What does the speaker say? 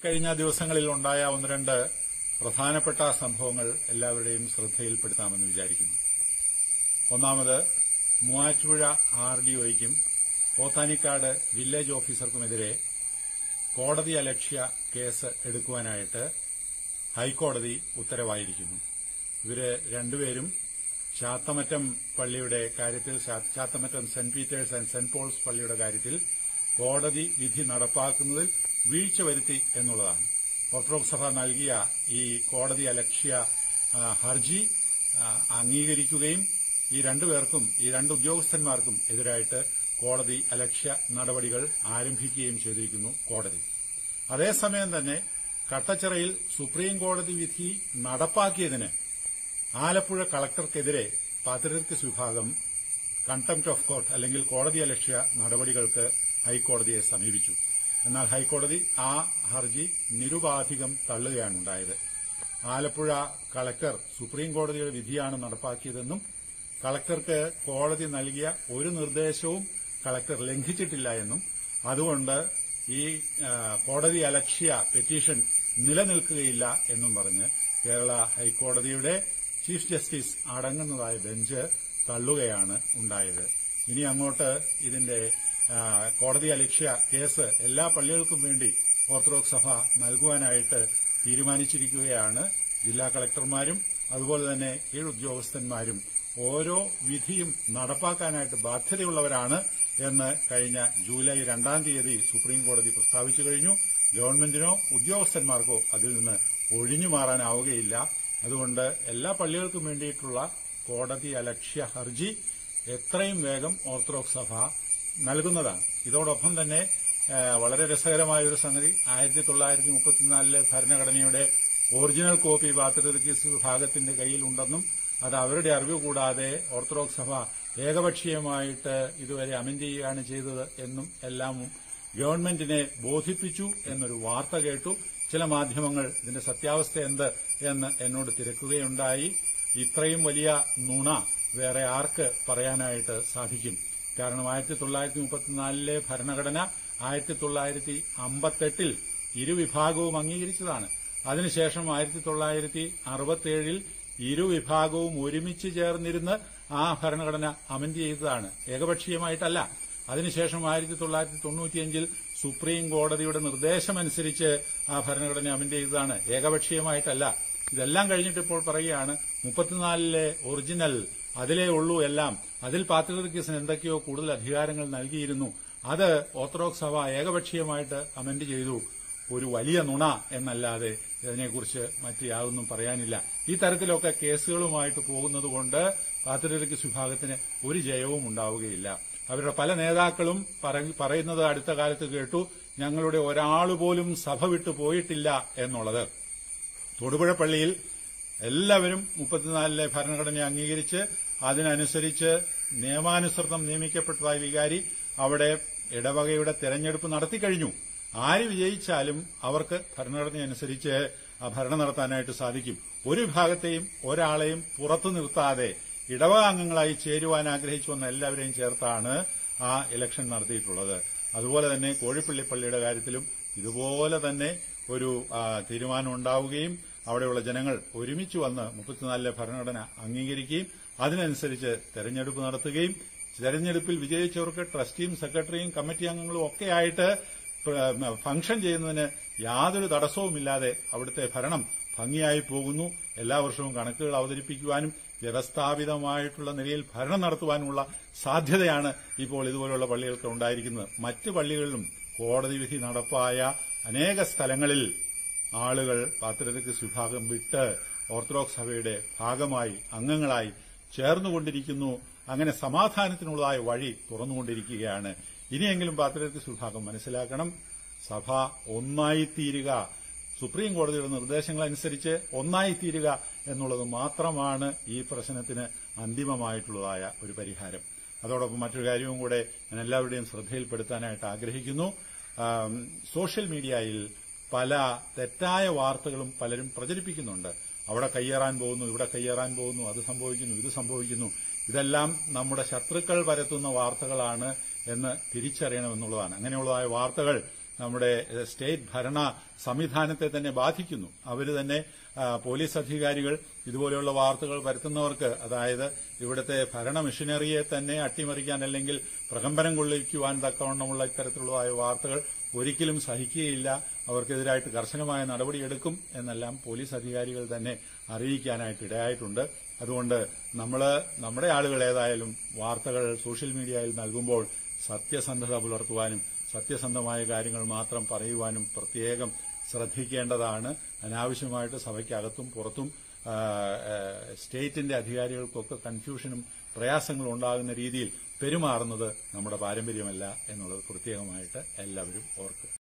ഇക്കഴിഞ്ഞ ദിവസങ്ങളിൽ ഉണ്ടായ ഒന്ന് രണ്ട് പ്രധാനപ്പെട്ട സംഭവങ്ങൾ എല്ലാവരുടെയും ശ്രദ്ധയിൽപ്പെടുത്താമെന്ന് വിചാരിക്കുന്നു ഒന്നാമത് മൂവാറ്റുപുഴ ആർ ഡി ഒയ്ക്കും പോത്താനിക്കാട് വില്ലേജ് ഓഫീസർക്കുമെതിരെ കോടതി അലക്ഷ്യ കേസ് എടുക്കുവാനായിട്ട് ഹൈക്കോടതി ഉത്തരവായിരിക്കുന്നു ഇവര് രണ്ടുപേരും ചാത്തമറ്റം പള്ളിയുടെ കാര്യത്തിൽ ചാ- Chathamattam Saint Peter's and Saint Paul's പള്ളിയുടെ കാര്യത്തിൽ കോടതി വിധി നടപ്പാക്കുന്നതിൽ വീഴ്ച വരുത്തി എന്നുള്ളതാണ് ഓർത്തഡോക്സ് സഭ നൽകിയ ഈ കോടതി അലക്ഷ്യ ആ, ഹർജി ആ, അംഗീകരിക്കുകയും ഈ രണ്ടുപേർക്കും ഈ രണ്ട് ഉദ്യോഗസ്ഥന്മാർക്കും എതിരായിട്ട് കോടതി അലക്ഷ്യ നടപടികൾ ആരംഭിക്കുകയും ചെയ്തിരിക്കുന്നു കോടതി അതേസമയം തന്നെ കട്ടച്ചിറയിൽ സുപ്രീം കോടതി വിധി നടപ്പാക്കിയതിന് ആലപ്പുഴ കളക്ടർക്കെതിരെ പാത്രികർക്കിസ് വിഭാഗം കണ്ടംപ്റ്റ് ഓഫ് കോർട്ട് അല്ലെങ്കിൽ കോടതി അലക്ഷ്യ നടപടികൾക്ക് ഹൈക്കോടതിയെ സമീപിച്ചു എന്നാൽ ഹൈക്കോടതി ആ ഹർജി നിരുപാധികം തള്ളുകയാണുണ്ടായത് ആലപ്പുഴ കളക്ടർ സുപ്രീം കോടതിയുടെ വിധിയാണ് നടപ്പാക്കിയതെന്നും കളക്ടർക്ക് കോടതി നൽകിയ ഒരു നിർദ്ദേശവും കളക്ടർ ലംഘിച്ചിട്ടില്ല എന്നും അതുകൊണ്ട് ഈ ആ, കോടതി അലക്ഷ്യ പെറ്റീഷൻ നിലനിൽക്കുകയില്ല എന്നും പറഞ്ഞ് കേരള ഹൈക്കോടതിയുടെ ചീഫ് ജസ്റ്റിസ് അടങ്ങുന്നതായ ബെഞ്ച് തള്ളുകയാണ് ഉണ്ടായത് ഇനി അങ്ങോട്ട് ഇതിന്റെ ആ, കോടതി അലക്ഷ്യ കേസ് എല്ലാ പള്ളികൾക്കും വേണ്ടി ഓർത്തഡോക്സ് സഭ നൽകുവാനായിട്ട് തീരുമാനിച്ചിരിക്കുകയാണ് ജില്ലാ കളക്ടർമാരും അതുപോലെ തന്നെ കീഴുദ്യോഗസ്ഥന്മാരും ഓരോ വിധിയും നടപ്പാക്കാനായിട്ട് ബാധ്യതയുള്ളവരാണ് എന്ന് കഴിഞ്ഞ ജൂലൈ രണ്ടാം തീയതി സുപ്രീം കോടതി പ്രസ്താവിച്ചു കഴിഞ്ഞു ഗവൺമെന്റിനോ ഉദ്യോഗസ്ഥന്മാർക്കോ അതിൽ നിന്ന് ഒഴിഞ്ഞു മാറാനാവുകയില്ല അതുകൊണ്ട് എല്ലാ പള്ളികൾക്കും വേണ്ടിയിട്ടുള്ള കോടതി അലക്ഷ്യ ഹർജി എത്രയും വേഗം ഓർത്തഡോക്സ് സഭ നൽകുന്നതാണ് ഇതോടൊപ്പം തന്നെ ആ, വളരെ രസകരമായ ഒരു സംഗതി ആയിരത്തി തൊള്ളായിരത്തി മുപ്പത്തിനാലിലെ ഭരണഘടനയുടെ ഒറിജിനൽ കോപ്പി പാത്രികീസ് വിഭാഗത്തിന്റെ കയ്യിലുണ്ടെന്നും അത് അവരുടെ അറിവ് കൂടാതെ ഓർത്തഡോക്സ് സഭ ഏകപക്ഷീയമായിട്ട് ഇതുവരെ അമെന്റ് ചെയ്യുകയാണ് ചെയ്തത് എന്നും എല്ലാം ഗവൺമെന്റിനെ ബോധിപ്പിച്ചു എന്നൊരു വാർത്ത കേട്ടു ചില മാധ്യമങ്ങൾ ഇതിന്റെ സത്യാവസ്ഥ എന്ത് എന്ന് എന്നോട് തിരക്കുകയുണ്ടായി ഇത്രയും വലിയ നുണ വേറെ ആർക്ക് പറയാനായിട്ട് സാധിക്കും കാരണം ആയിരത്തി തൊള്ളായിരത്തി മുപ്പത്തിനാലിലെ ഭരണഘടന ആയിരത്തി തൊള്ളായിരത്തി അമ്പത്തെട്ടിൽ ഇരുവിഭാഗവും അംഗീകരിച്ചതാണ് അതിനുശേഷം ആയിരത്തി തൊള്ളായിരത്തി അറുപത്തിയേഴിൽ ഇരുവിഭാഗവും ഒരുമിച്ച് ചേർന്നിരുന്ന് ആ ഭരണഘടന അമെന്റ് ചെയ്തതാണ് ഏകപക്ഷീയമായിട്ടല്ല അതിനുശേഷം ആയിരത്തി തൊള്ളായിരത്തി തൊണ്ണൂറ്റിയഞ്ചിൽ സുപ്രീം കോടതിയുടെ നിർദ്ദേശമനുസരിച്ച് ആ ഭരണഘടന അമെന്റ് ചെയ്തതാണ് ഏകപക്ഷീയമായിട്ടല്ല ഇതെല്ലാം കഴിഞ്ഞിട്ട് ഇപ്പോൾ പറയുകയാണ് മുപ്പത്തിനാലിലെ ഒറിജിനൽ അതിലേ ഉള്ളൂ എല്ലാം അതിൽ പാത്രികീസിന് എന്തൊക്കെയോ കൂടുതൽ അധികാരങ്ങൾ നൽകിയിരുന്നു അത് ഓർത്തഡോക്സ് സഭ ഏകപക്ഷീയമായിട്ട് അമെന്റ് ചെയ്തു ഒരു വലിയ നുണ എന്നല്ലാതെ ഇതിനെക്കുറിച്ച് മറ്റ് യാതൊന്നും പറയാനില്ല ഈ തരത്തിലൊക്കെ കേസുകളുമായിട്ട് പോകുന്നതുകൊണ്ട് പാത്രികീസ് വിഭാഗത്തിന് ഒരു ജയവും ഉണ്ടാവുകയില്ല അവരുടെ പല നേതാക്കളും പറ- പറയുന്നത് അടുത്ത കാലത്ത് കേട്ടു ഞങ്ങളുടെ ഒരാൾ പോലും സഭ വിട്ടു പോയിട്ടില്ല എന്നുള്ളത് തൊടുപുഴ പള്ളിയിൽ എല്ലാവരും മുപ്പത്തിനാലിലെ ഭരണഘടന അംഗീകരിച്ച് അതിനനുസരിച്ച് നിയമാനുസൃതം നിയമിക്കപ്പെട്ടതായ വികാരി അവിടെ ഇടവകയുടെ തെരഞ്ഞെടുപ്പ് നടത്തിക്കഴിഞ്ഞു ആര് വിജയിച്ചാലും അവർക്ക് ഭരണഘടനയനുസരിച്ച് ആ ഭരണം നടത്താനായിട്ട് സാധിക്കും ഒരു വിഭാഗത്തെയും ഒരാളെയും പുറത്തു നിർത്താതെ ഇടവക അംഗങ്ങളായി ചേരുവാൻ ആഗ്രഹിച്ചു വന്ന എല്ലാവരെയും ചേർത്താണ് ആ ഇലക്ഷൻ നടത്തിയിട്ടുള്ളത് അതുപോലെ തന്നെ കോഴിപ്പള്ളി പള്ളിയുടെ കാര്യത്തിലും ഇതുപോലെ തന്നെ ഒരു ആ, തീരുമാനം ഉണ്ടാവുകയും അവിടെയുള്ള ജനങ്ങൾ ഒരുമിച്ച് വന്ന് മുപ്പത്തിനാലിലെ ഭരണഘടന അംഗീകരിക്കുകയും അതിനനുസരിച്ച് തെരഞ്ഞെടുപ്പ് നടത്തുകയും തെരഞ്ഞെടുപ്പിൽ വിജയിച്ചവർക്ക് ട്രസ്റ്റിയും സെക്രട്ടറിയും കമ്മിറ്റി അംഗങ്ങളും ഒക്കെയായിട്ട് പ്ര- ഫംഗ്ഷൻ ചെയ്യുന്നതിന് യാതൊരു തടസ്സവുമില്ലാതെ അവിടുത്തെ ഭരണം ഭംഗിയായി പോകുന്നു എല്ലാ വർഷവും കണക്കുകൾ അവതരിപ്പിക്കുവാനും വ്യവസ്ഥാപിതമായിട്ടുള്ള നിലയിൽ ഭരണം നടത്തുവാനുമുള്ള സാധ്യതയാണ് ഇപ്പോൾ ഇതുപോലുള്ള പള്ളികൾക്ക് ഉണ്ടായിരിക്കുന്നത് മറ്റ് പള്ളികളിലും കോടതി വിധി നടപ്പായ അനേക സ്ഥലങ്ങളിൽ ആളുകൾ പാത്രികസ് വിഭാഗം വിട്ട് ഓർത്തഡോക്സ് സഭയുടെ ഭാഗമായി അംഗങ്ങളായി ചേർന്നുകൊണ്ടിരിക്കുന്നു അങ്ങനെ സമാധാനത്തിനുള്ളതായ വഴി തുറന്നുകൊണ്ടിരിക്കുകയാണ് ഇനിയെങ്കിലും പാത്രികസ് വിഭാഗം മനസ്സിലാക്കണം സഭ ഒന്നായിത്തീരുക സുപ്രീം കോടതിയുടെ നിർദ്ദേശങ്ങൾ അനുസരിച്ച് ഒന്നായിത്തീരുക എന്നുള്ളത് മാത്രമാണ് ഈ പ്രശ്നത്തിന് അന്തിമമായിട്ടുള്ളതായ ഒരു പരിഹാരം അതോടൊപ്പം മറ്റൊരു കാര്യവും കൂടെ ഞാൻ എല്ലാവരുടെയും ശ്രദ്ധയിൽപ്പെടുത്താനായിട്ട് ആഗ്രഹിക്കുന്നു ആം, സോഷ്യൽ മീഡിയയിൽ പല തെറ്റായ വാർത്തകളും പലരും പ്രചരിപ്പിക്കുന്നുണ്ട് അവിടെ കയ്യേറാൻ പോകുന്നു ഇവിടെ കയ്യേറാൻ പോകുന്നു അത് സംഭവിക്കുന്നു ഇത് സംഭവിക്കുന്നു ഇതെല്ലാം നമ്മുടെ ശത്രുക്കൾ പരത്തുന്ന വാർത്തകളാണ് എന്ന് തിരിച്ചറിയണമെന്നുള്ളതാണ് അങ്ങനെയുള്ളതായ വാർത്തകൾ നമ്മുടെ ഏഹ്, സ്റ്റേറ്റ് ഭരണ സംവിധാനത്തെ തന്നെ ബാധിക്കുന്നു അവർ തന്നെ ആ, പോലീസ് അധികാരികൾ ഇതുപോലെയുള്ള വാർത്തകൾ വരുത്തുന്നവർക്ക് അതായത് ഇവിടുത്തെ ഭരണ മെഷീനറിയെ തന്നെ അട്ടിമറിക്കാൻ അല്ലെങ്കിൽ പ്രകമ്പനം കൊള്ളിക്കുവാൻ തക്കവണ്ണമുള്ള ഇത്തരത്തിലുള്ളതായ വാർത്തകൾ ഒരിക്കലും സഹിക്കുകയില്ല അവർക്കെതിരായിട്ട് കർശനമായ നടപടിയെടുക്കും എന്നെല്ലാം പോലീസ് അധികാരികൾ തന്നെ അറിയിക്കാനായിട്ട് ഇടയായിട്ടുണ്ട് അതുകൊണ്ട് നമ്മൾ നമ്മുടെ ആളുകൾ ഏതായാലും വാർത്തകൾ സോഷ്യൽ മീഡിയയിൽ നൽകുമ്പോൾ സത്യസന്ധത പുലർത്തുവാനും സത്യസന്ധമായ കാര്യങ്ങൾ മാത്രം പറയുവാനും പ്രത്യേകം ശ്രദ്ധിക്കേണ്ടതാണ് അനാവശ്യമായിട്ട് സഭയ്ക്കകത്തും പുറത്തും ആ, ആ, സ്റ്റേറ്റിന്റെ അധികാരികൾക്കൊക്കെ കൺഫ്യൂഷനും പ്രയാസങ്ങളും ഉണ്ടാകുന്ന രീതിയിൽ പെരുമാറുന്നത് നമ്മുടെ പാരമ്പര്യമല്ല എന്നുള്ളത് പ്രത്യേകമായിട്ട് എല്ലാവരും ഓർക്കുക